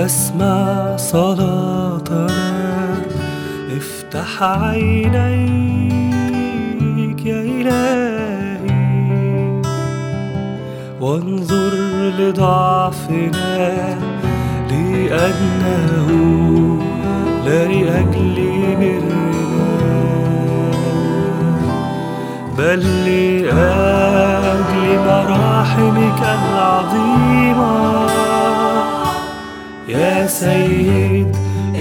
واسمع صلاتنا افتح عينيك يا إلهي وانظر لضعفنا لأنه لا لأجل برنا بل لأجل مراحمك العظيمة يا سيد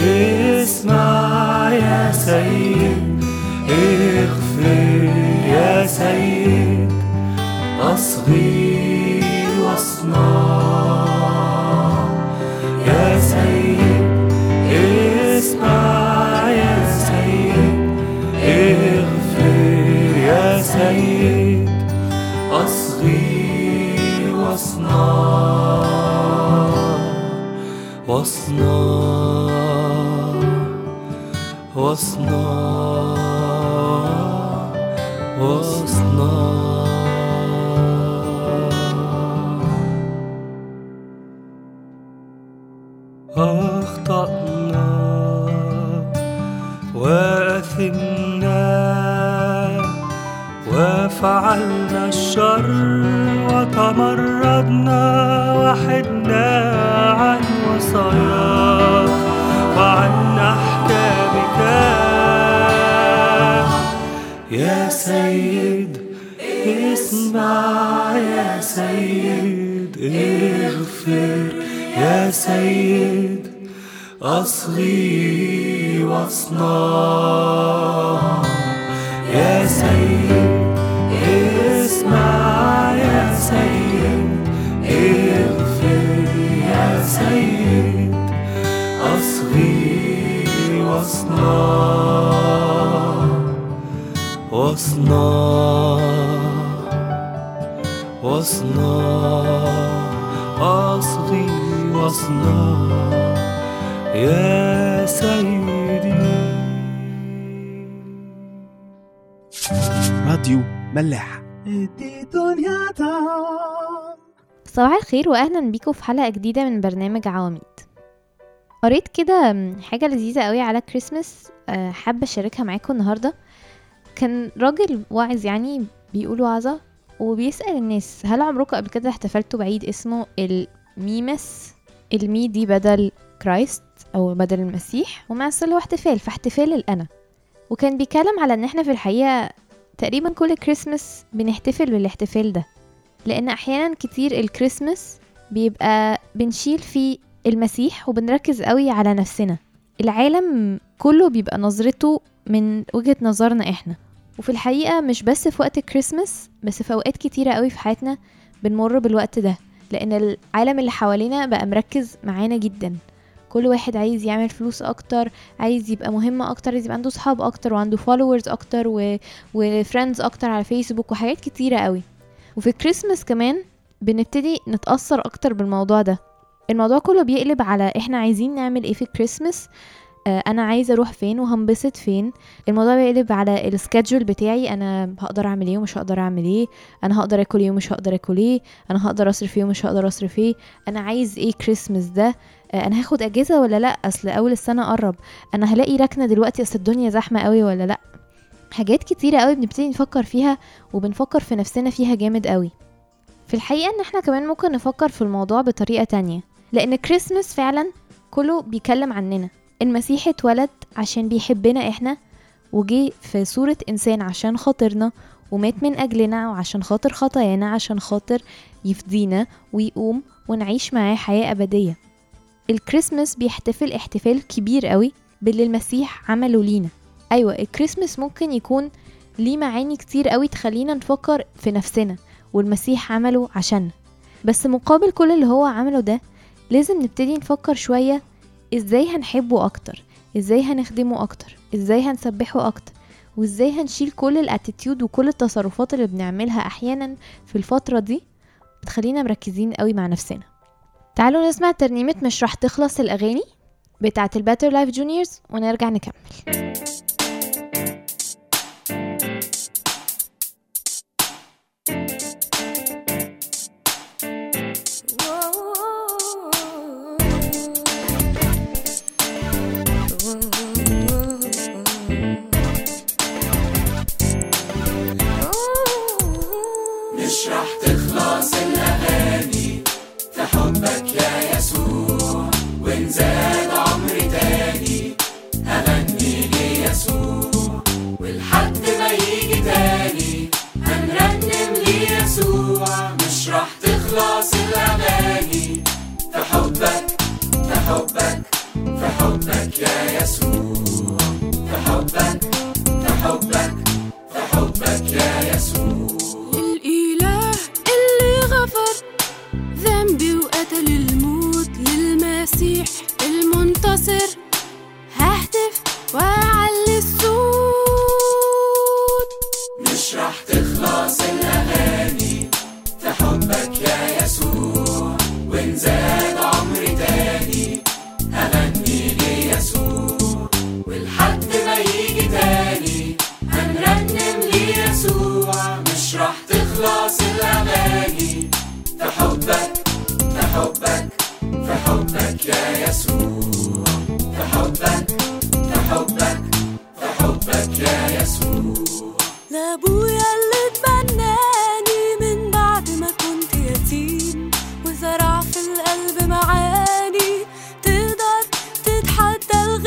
اسمع يا سيد اغفر يا سيد أصغي واصنع يا سيد اسمع يا سيد اغفر يا سيد أصغي واصنع واصنع واصنع واصنع أخطأنا وأثمنا وفعلنا الشر وتمردنا وحدنا عن وصاياك وعن أحكامك يا سيد اسمع يا سيد اغفر يا سيد أصغي واصنع يا سيد اسمع يا سيد اغفر يا سيد أصغي واصنع واصنع واصنع أصغي واصنع يا سيدي راديو ملاح صباح الخير واهلا بيكم في حلقه جديده من برنامج عواميد قريت كده م، حاجه لذيذه قوي على كريسمس آه، حابه اشاركها معاكم النهارده كان راجل واعظ يعني بيقول وعظه وبيسال الناس هل عمركم قبل كده احتفلتوا بعيد اسمه الميمس المي دي بدل كرايست او بدل المسيح وماس اللي هو احتفال فاحتفال الانا وكان بيتكلم على ان احنا في الحقيقه تقريبا كل كريسمس بنحتفل بالاحتفال ده لان احيانا كتير الكريسماس بيبقى بنشيل فيه المسيح وبنركز قوي على نفسنا العالم كله بيبقى نظرته من وجهة نظرنا احنا وفي الحقيقة مش بس في وقت الكريسماس بس في اوقات كتيرة قوي في حياتنا بنمر بالوقت ده لان العالم اللي حوالينا بقى مركز معانا جدا كل واحد عايز يعمل فلوس اكتر عايز يبقى مهم اكتر عايز يبقى عنده صحاب اكتر وعنده فولورز اكتر و... وفريندز اكتر على فيسبوك وحاجات كتيرة قوي وفي الكريسماس كمان بنبتدي نتأثر أكتر بالموضوع ده الموضوع كله بيقلب على احنا عايزين نعمل ايه في الكريسماس آه انا عايزه اروح فين وهنبسط فين الموضوع بيقلب على السكادجول بتاعي انا هقدر اعمل ايه ومش هقدر اعمل ايه انا هقدر اكل ايه ومش هقدر اكل ايه انا هقدر اصرف ايه ومش هقدر اصرف ايه انا عايز ايه كريسماس ده آه انا هاخد اجازه ولا لا اصل اول السنه قرب انا هلاقي ركنه دلوقتي اصل الدنيا زحمه قوي ولا لا حاجات كتيره قوي بنبتدي نفكر فيها وبنفكر في نفسنا فيها جامد قوي في الحقيقة ان احنا كمان ممكن نفكر في الموضوع بطريقة تانية لان كريسمس فعلا كله بيتكلم عننا المسيح اتولد عشان بيحبنا احنا وجي في صورة انسان عشان خاطرنا ومات من اجلنا وعشان خاطر خطايانا عشان خاطر يفدينا ويقوم ونعيش معاه حياة ابدية الكريسماس بيحتفل احتفال كبير قوي باللي المسيح عمله لينا ايوه الكريسماس ممكن يكون ليه معاني كتير قوي تخلينا نفكر في نفسنا والمسيح عمله عشان بس مقابل كل اللي هو عمله ده لازم نبتدي نفكر شوية ازاي هنحبه اكتر ازاي هنخدمه اكتر ازاي هنسبحه اكتر وازاي هنشيل كل الاتيتيود وكل التصرفات اللي بنعملها احيانا في الفترة دي بتخلينا مركزين قوي مع نفسنا تعالوا نسمع ترنيمة مش راح تخلص الاغاني بتاعة الباتر لايف جونيورز ونرجع نكمل مش راح تخلص الأغاني في حبك يا يسوع وإن زاد عمري تاني هغني ليسوع ولحد ما يجي تاني هنرنم ليسوع مش راح تخلص الأغاني في حبك في حبك في حبك يا يسوع في حبك في حبك في حبك يا يسوع الإله اللي غفر ذنبي وقتل الموت للمسيح المنتصر ههتف وأعلي الصوت مش راح تخلص الأغاني في حبك يا يسوع وإن زاد عمري تاني هغني ليسوع ولحد ما يجي تاني هنرنم ليسوع مش راح تخلص الأغاني في حبك في حبك في حبك يا يسوع في حبك في حبك في حبك يا يسوع لأبويا اللي تبناني من بعد ما كنت يتيم وزرع في القلب معاني تقدر تتحدى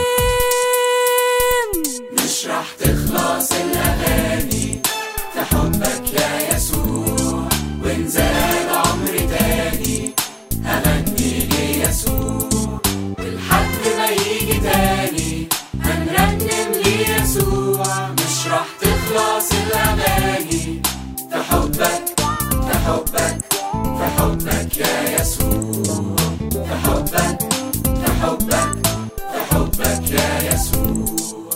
الغيم مش راح تخلص الأغاني في حبك يا يسوع وإن زاد عمري تاني هغني ليسوع ولحد ما يجي تاني هنرنم ليسوع مش راح تخلص الأغاني في حبك في حبك في حبك يا يسوع في حبك في حبك في حبك يا يسوع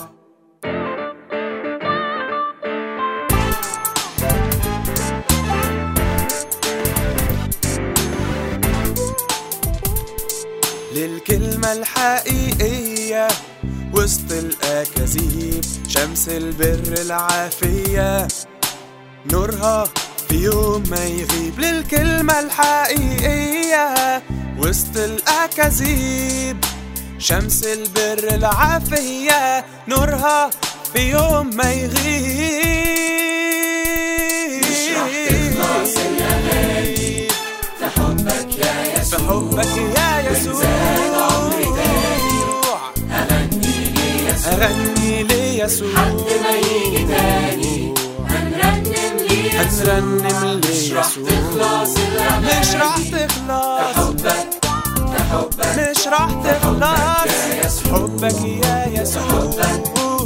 للكلمة الحقيقية وسط الأكاذيب شمس البر العافية نورها في يوم ما يغيب للكلمة الحقيقية وسط الأكاذيب شمس البر العافية نورها في يوم ما يغيب مش راح تخلص الأغاني في حبك يا في يسوع حبك يا يسوع زاد عمري تاني أغني ليسوع أغني ليسوع لحد ما يجي تاني هنرنم ليسوع هنرنم مش راح ليسوع تخلص الأغاني مش راح في تخلص حبك في حبك مش راح تخلص يا يسوع حبك يا يسوع حبك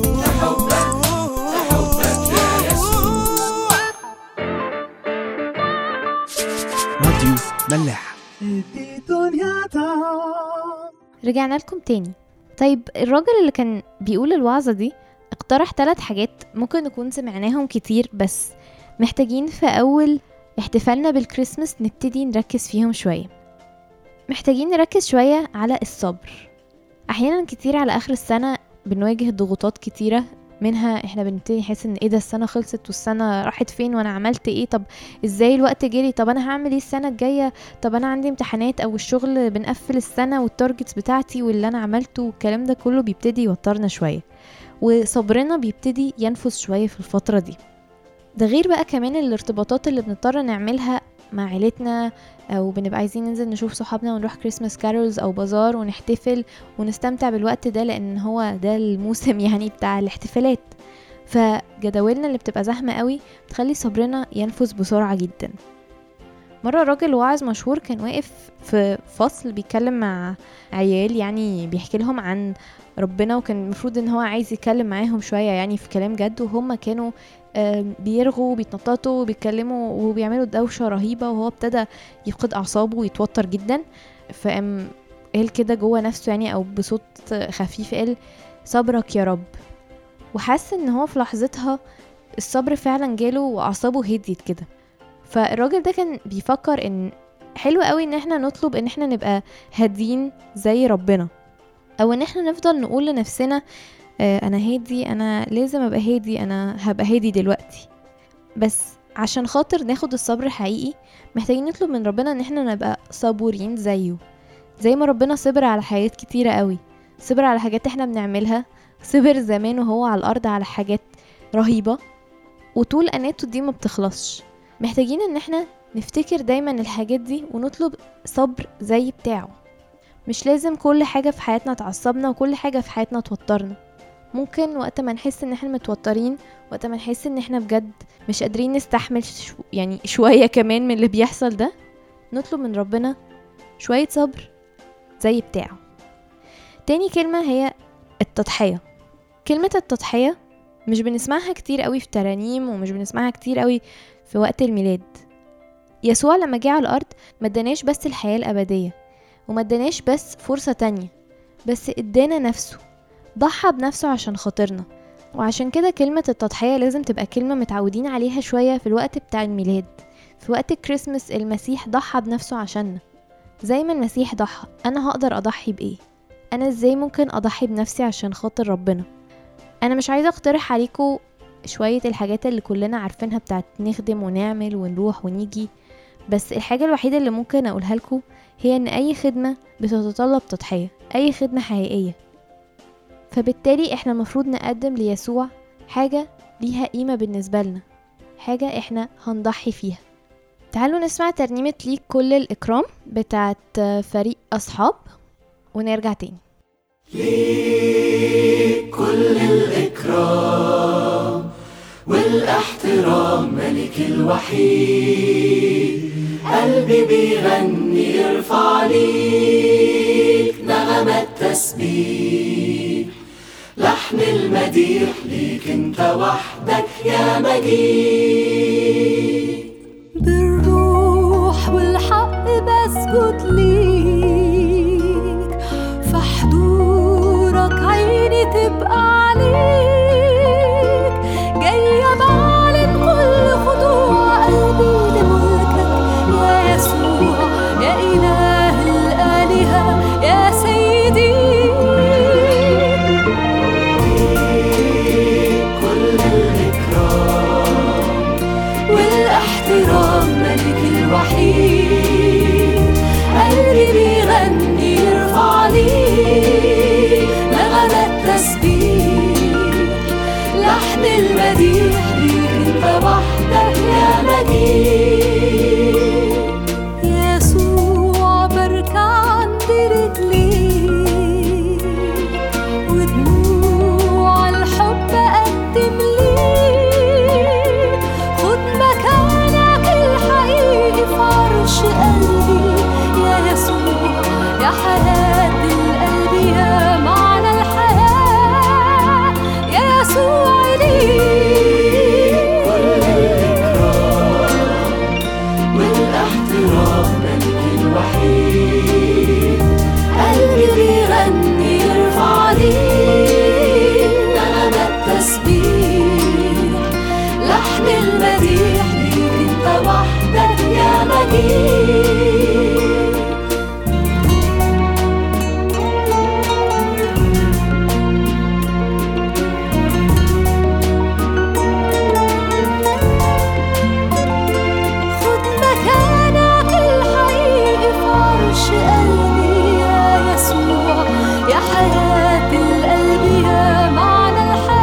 حبك يا يسوع راديو ملاح رجعنا لكم تاني طيب الراجل اللي كان بيقول الوعظة دي اقترح ثلاث حاجات ممكن نكون سمعناهم كتير بس محتاجين في أول احتفالنا بالكريسماس نبتدي نركز فيهم شوية محتاجين نركز شوية على الصبر أحيانا كتير على آخر السنة بنواجه ضغوطات كتيرة منها احنا بنبتدي نحس ان ايه ده السنة خلصت والسنة راحت فين وانا عملت ايه طب ازاي الوقت جري طب انا هعمل ايه السنة الجاية طب انا عندي امتحانات او الشغل بنقفل السنة والتارجتس بتاعتي واللي انا عملته والكلام ده كله بيبتدي يوترنا شوية وصبرنا بيبتدي ينفذ شوية في الفترة دي ده غير بقى كمان الارتباطات اللي بنضطر نعملها مع عيلتنا او بنبقى عايزين ننزل نشوف صحابنا ونروح كريسماس كارولز او بازار ونحتفل ونستمتع بالوقت ده لان هو ده الموسم يعني بتاع الاحتفالات فجداولنا اللي بتبقى زحمة قوي بتخلي صبرنا ينفذ بسرعة جدا مرة راجل واعظ مشهور كان واقف في فصل بيتكلم مع عيال يعني بيحكي لهم عن ربنا وكان المفروض ان هو عايز يتكلم معاهم شوية يعني في كلام جد وهم كانوا آم، بيرغوا بيتنططوا بيتكلموا وبيعملوا دوشة رهيبة وهو ابتدى يفقد أعصابه ويتوتر جدا فقام قال كده جوه نفسه يعني أو بصوت خفيف قال صبرك يا رب وحس ان هو في لحظتها الصبر فعلا جاله وأعصابه هديت كده فالراجل ده كان بيفكر ان حلو قوي ان احنا نطلب ان احنا نبقى هادين زي ربنا او ان احنا نفضل نقول لنفسنا آه، انا هادي انا لازم ابقى هادي انا هبقى هادي دلوقتي بس عشان خاطر ناخد الصبر حقيقي محتاجين نطلب من ربنا ان احنا نبقى صبورين زيه زي ما ربنا صبر على حاجات كتيرة قوي صبر على حاجات احنا بنعملها صبر زمان وهو على الارض على حاجات رهيبة وطول اناته دي ما بتخلصش محتاجين ان احنا نفتكر دايما الحاجات دي ونطلب صبر زي بتاعه مش لازم كل حاجة في حياتنا تعصبنا وكل حاجة في حياتنا توترنا ممكن وقت ما نحس ان احنا متوترين وقت ما نحس ان احنا بجد مش قادرين نستحمل شو يعني شوية كمان من اللي بيحصل ده نطلب من ربنا شوية صبر زي بتاعه تاني كلمة هي التضحية كلمة التضحية مش بنسمعها كتير قوي في ترانيم ومش بنسمعها كتير قوي في وقت الميلاد يسوع لما جه على الأرض ما اداناش بس الحياة الأبدية وما اداناش بس فرصة تانية بس ادانا نفسه ضحى بنفسه عشان خاطرنا وعشان كده كلمة التضحية لازم تبقى كلمة متعودين عليها شوية في الوقت بتاع الميلاد في وقت الكريسماس المسيح ضحى بنفسه عشاننا زي ما المسيح ضحى أنا هقدر أضحي بإيه أنا إزاي ممكن أضحي بنفسي عشان خاطر ربنا أنا مش عايزة أقترح عليكم شوية الحاجات اللي كلنا عارفينها بتاعت نخدم ونعمل ونروح ونيجي بس الحاجة الوحيدة اللي ممكن أقولها لكم هي إن أي خدمة بتتطلب تضحية أي خدمة حقيقية فبالتالي احنا المفروض نقدم ليسوع حاجة ليها قيمة بالنسبة لنا حاجة احنا هنضحي فيها تعالوا نسمع ترنيمة ليك كل الإكرام بتاعت فريق أصحاب ونرجع تاني كل الإكرام والاحترام ملك الوحيد قلبي بيغني يرفع ليك نغمة تسبيح لحن المديح ليك انت وحدك يا مجيد بالروح والحق بسجد ليك في حضورك عيني تبقى عليك جاية بعلن كل خضوع قلبي لملكك يا يسوع يا إله الآلهة يا سيدي كل الإكرام والاحترام ملك الوحيد قلبي بيغني يرفع ليك نغمة تسبيح لحن المديح ليك انت وحدك يا مجيد يسوع بركة عند رجليك ودموع الحب أقدم ليك خد مكانك الحقيقي في عرش قلبي يا يسوع يا حياة القلب يا معنى الحياة يا يسوع ليك والاحترام ملك الوحيد قلبي بيغني يرفع ليك نغمة تسبيح لحن المديح ليك انت وحدك يا مجيد خد مكانك الحقيقي في عرش قلبي يا يسوع يا حياة القلب يا معنى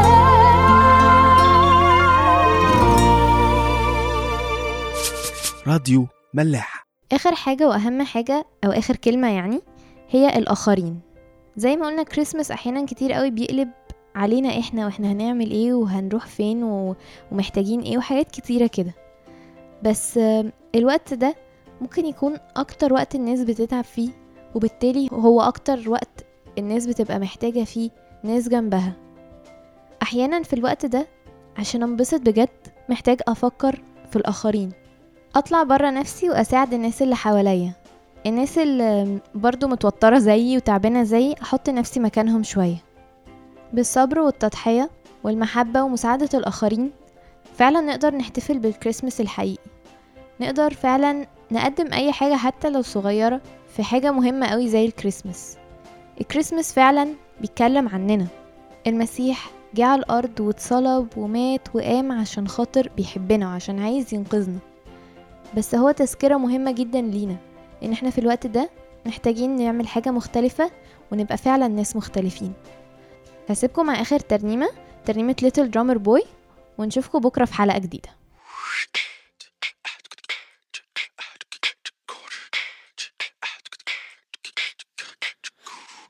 الحياة راديو ملاح آخر حاجة وأهم حاجة أو آخر كلمة يعني هي الآخرين زي ما قلنا كريسمس أحيانا كتير قوي بيقلب علينا إحنا وإحنا هنعمل إيه وهنروح فين و... ومحتاجين إيه وحاجات كتيرة كده بس آم، الوقت ده ممكن يكون أكتر وقت الناس بتتعب فيه وبالتالي هو أكتر وقت الناس بتبقى محتاجة فيه ناس جنبها أحيانا في الوقت ده عشان انبسط بجد محتاج أفكر في الآخرين اطلع برا نفسي واساعد الناس اللي حواليا الناس اللي برضو متوترة زيي وتعبانة زيي احط نفسي مكانهم شوية بالصبر والتضحية والمحبة ومساعدة الآخرين فعلا نقدر نحتفل بالكريسماس الحقيقي نقدر فعلا نقدم أي حاجة حتى لو صغيرة في حاجة مهمة قوي زي الكريسماس الكريسماس فعلا بيتكلم عننا المسيح جه على الأرض واتصلب ومات وقام عشان خاطر بيحبنا وعشان عايز ينقذنا بس هو تذكرة مهمة جدا لينا ان احنا في الوقت ده محتاجين نعمل حاجة مختلفة ونبقى فعلا ناس مختلفين هسيبكم مع اخر ترنيمة ترنيمة Little Drummer Boy ونشوفكم بكرة في حلقة جديدة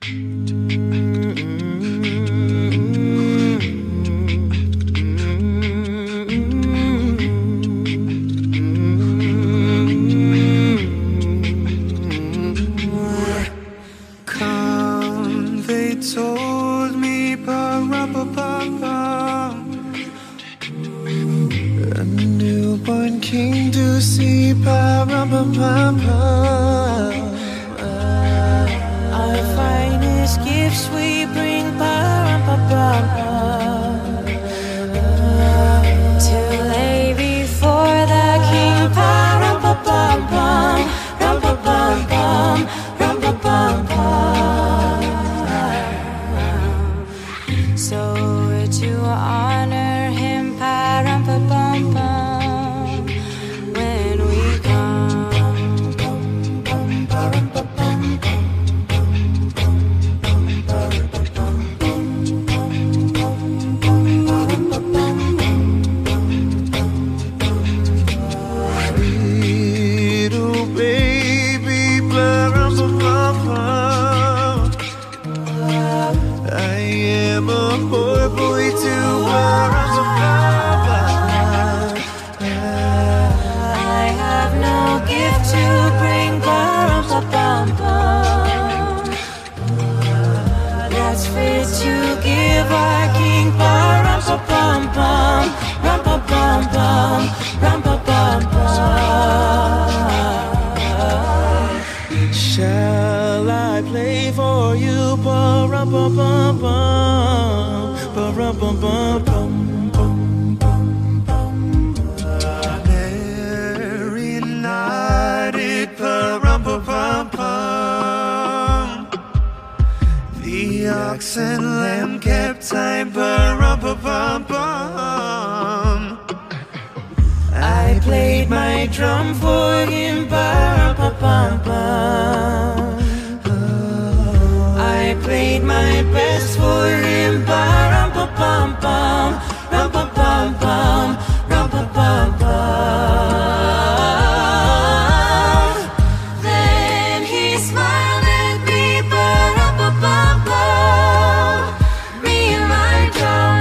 Come, they told me, ba-ra-ba-ba-ba. A newborn king to see, ba-ra-ba-ba-ba. Our finest gifts we bring ba-rum-ba-bum-bum. to lay before the King. Ba-rum-ba-bum-bum, rum-ba-bum-bum, rum-ba-bum-bum. So to honor him, ba-rum-ba-bum-bum, when we come. Little baby, ba-rum-ba-ba-ba. I am a poor boy too, ba-rum-ba-ba-ba. I have no gift to bring, ba-rum-ba-bum-bum. That's fit to give our King, ba-rum-ba-bum-bum, rum-ba-bum-bum, rum-ba-bum-bum. Shall I play for you? Ba-rum-ba-bum-bum, ba-rum-ba-bum-bum, Mary nodded, ba-rum-ba-bum-bum. The ox and lamb kept time, ba-rum-ba-bum-bum. I played my drum for him, ba-rum-ba-bum-bum. I played my best for him, ba-rum-ba-bum-bum, rum-ba-bum-bum, rum-ba-bum-bum. Then he smiled at me, ba-rum-ba-bum-bum, me and my drum.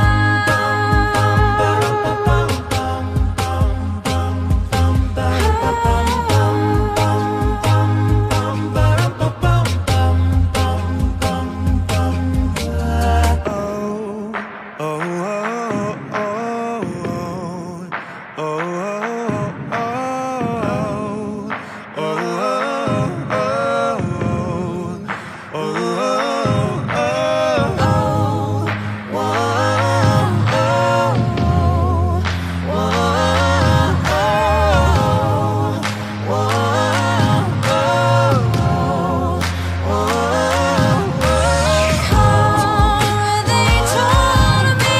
They told me,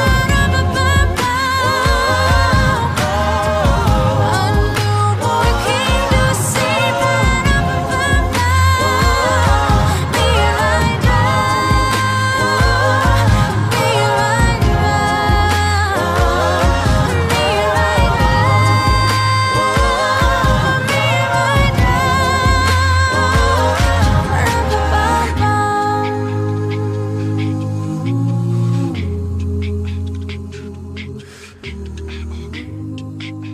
a newborn king to see, me and my drum, me and my drum, me and my drum, me and my drum.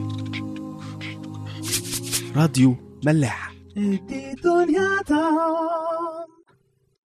راديو ملاح دي دنيا